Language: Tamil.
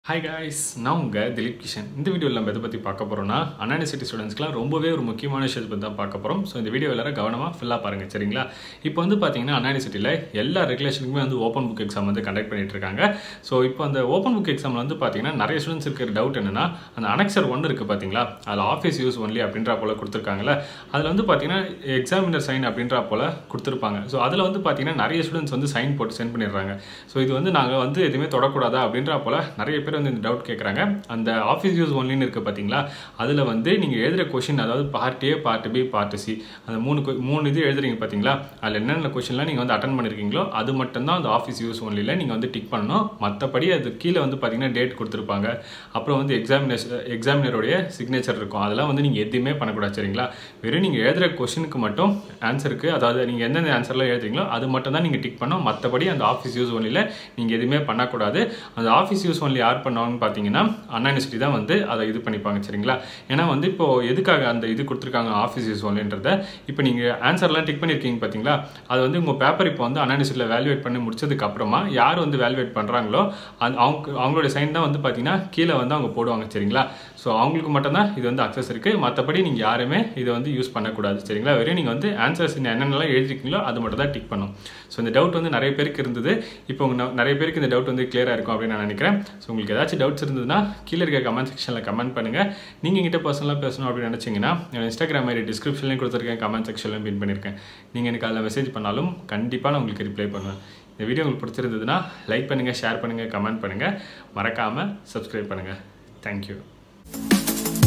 ஹாய் காய்ஸ் நான் உங்கள் திலீப் கிஷன் இந்த வீடியோவில் நம்ம எதை பற்றி பார்க்க போகிறோம்னா அனானிசிட்டி ஸ்டூடெண்ட்ஸ்க்குலாம் ரொம்பவே ஒரு முக்கியமான விஷயத்தை பற்றி தான் பார்க்க போகிறோம் ஸோ இந்த வீடியோ எல்லாரும் கவனமாக ஃபுல்லாக பாருங்கள் சரிங்களா இப்போ வந்து பார்த்தீங்கன்னா அனானிசிட்டியில் எல்லா ரெகுலேஷனுக்குமே வந்து ஓப்பன் புக் எக்ஸாம் வந்து கண்டக்ட் பண்ணிட்டு இருக்காங்க ஸோ இப்போ அந்த ஓப்பன் புக் எக்ஸாமில் வந்து பார்த்தீங்கன்னா நிறைய ஸ்டூடெண்ட்ஸ் இருக்கிற டவுட் என்னன்னா அந்த அனெக்சர் ஒன்று இருக்குது பார்த்தீங்களா அதில் ஆஃபீஸ் யூஸ் ஒன்லி அப்படின்ற போல் கொடுத்துருக்காங்கல்ல அதில் வந்து பார்த்தீங்கன்னா எக்ஸாமினர் சைன் அப்படின்ற போல் கொடுத்துருப்பாங்க ஸோ அதில் வந்து பார்த்தீங்கன்னா நிறைய ஸ்டூடெண்ட்ஸ் வந்து சைன் போட்டு சென்ட் பண்ணிடுறாங்க ஸோ இது வந்து நாங்கள் வந்து எதுவுமே தொடக்கூடாதா அப்படின்ற போல் நிறைய பேர் வந்து இந்த டவுட் கேட்குறாங்க அந்த ஆஃபீஸ் யூஸ் ஒன்லின்னு இருக்குது பார்த்தீங்களா அதில் வந்து நீங்கள் எழுதுகிற கொஷின் அதாவது part A part B part C அந்த மூணு que- மூணு இது எழுதுறீங்க பார்த்தீங்களா அதில் என்னென்ன கொஷின்லாம் நீங்கள் வந்து அட்டன் பண்ணியிருக்கீங்களோ அது மட்டும்தான் அந்த ஆஃபீஸ் யூஸ் ஒன்லியில் நீங்கள் வந்து டிக் பண்ணணும் மற்றபடி அது கீழே வந்து பார்த்தீங்கன்னா டேட் கொடுத்துருப்பாங்க அப்புறம் வந்து எக்ஸாமினேஷன் எக்ஸாமினருடைய சிக்னேச்சர் இருக்கும் அதெல்லாம் வந்து நீங்கள் எதுவுமே பண்ணக்கூடாது சரிங்களா வெறும் நீங்கள் எழுதுகிற கொஷினுக்கு மட்டும் ஆன்சருக்கு அதாவது நீங்கள் எந்தெந்த ஆன்சர்லாம் எழுதுறீங்களோ அது மட்டும் தான் நீங்கள் டிக் பண்ணணும் மற்றபடி அந்த ஆஃபீஸ் யூஸ் ஒன்லியில் நீங்கள் எதுவுமே பண்ணக்கூடாது அந்த ஆஃபீஸ் யூஸ் ஒன்லி யார் பண்ணுவாங்கன்னு பார்த்தீங்கன்னா அண்ணா யூனிவர்சிட்டி தான் வந்து அதை இது பண்ணிப்பாங்க சரிங்களா ஏன்னா வந்து இப்போ எதுக்காக அந்த இது கொடுத்துருக்காங்க ஆஃபீஸ் யூஸ் ஒன்லின்றத இப்போ நீங்கள் ஆன்சர்லாம் டிக் பண்ணியிருக்கீங்க பார்த்தீங்களா அது வந்து உங்கள் பேப்பர் இப்போ வந்து அண்ணா யூனிவர்சிட்டியில் வேல்யூவேட் பண்ணி முடிச்சதுக்கு அப்புறமா யார் வந்து வேல்யூவேட் பண்ணுறாங்களோ அந்த அவங்க அவங்களுடைய சைன் தான் வந்து பார்த்தீங்கன்னா கீழே வந்து அவங்க போடுவாங்க சரிங்களா ஸோ அவங்களுக்கு மட்டும்தான் இது வந்து அக்சஸ் இருக்குது மற்றபடி நீங்கள் யாருமே இதை வந்து யூஸ் பண்ணக்கூடாது சரிங்களா வெறும் நீங்கள் வந்து ஆன்சர்ஸ் என்னென்னலாம் எழுதிருக்கீங்களோ அது மட்டும் தான் டிக் பண்ணும் ஸோ இந்த டவுட் வந்து நிறைய பேருக்கு இருந்தது இப்போ உங்க ந- நிறைய பேருக்கு இந்த டவுட் வந்து கிளியராக இருக்கும் அப்படின்னு நான் நினைக்கிறேன் ஸோ உங்களுக்கு ஏதாச்சும் டவுட்ஸ் இருந்ததுன்னா கீழே இருக்க கமெண்ட் செக்ஷனில் கமெண்ட் பண்ணுங்கள் நீங்கள் எங்கிட்ட பர்சனலாக பேசணும் அப்படின்னு நினச்சிங்கன்னா என் இன்ஸ்டாகிராம் ஐடி டிஸ்கிரிப்ஷன்லையும் கொடுத்துருக்கேன் கமெண்ட் செக்ஷன்லையும் பின் பண்ணியிருக்கேன் நீங்கள் எனக்கு அதில் மெசேஜ் பண்ணாலும் கண்டிப்பாக நான் உங்களுக்கு ரிப்ளை பண்ணுவேன் இந்த வீடியோ உங்களுக்கு பிடிச்சிருந்ததுன்னா லைக் பண்ணுங்கள் ஷேர் பண்ணுங்கள் கமெண்ட் பண்ணுங்கள் மறக்காமல் சப்ஸ்கிரைப் பண்ணுங்கள் தேங்க்யூ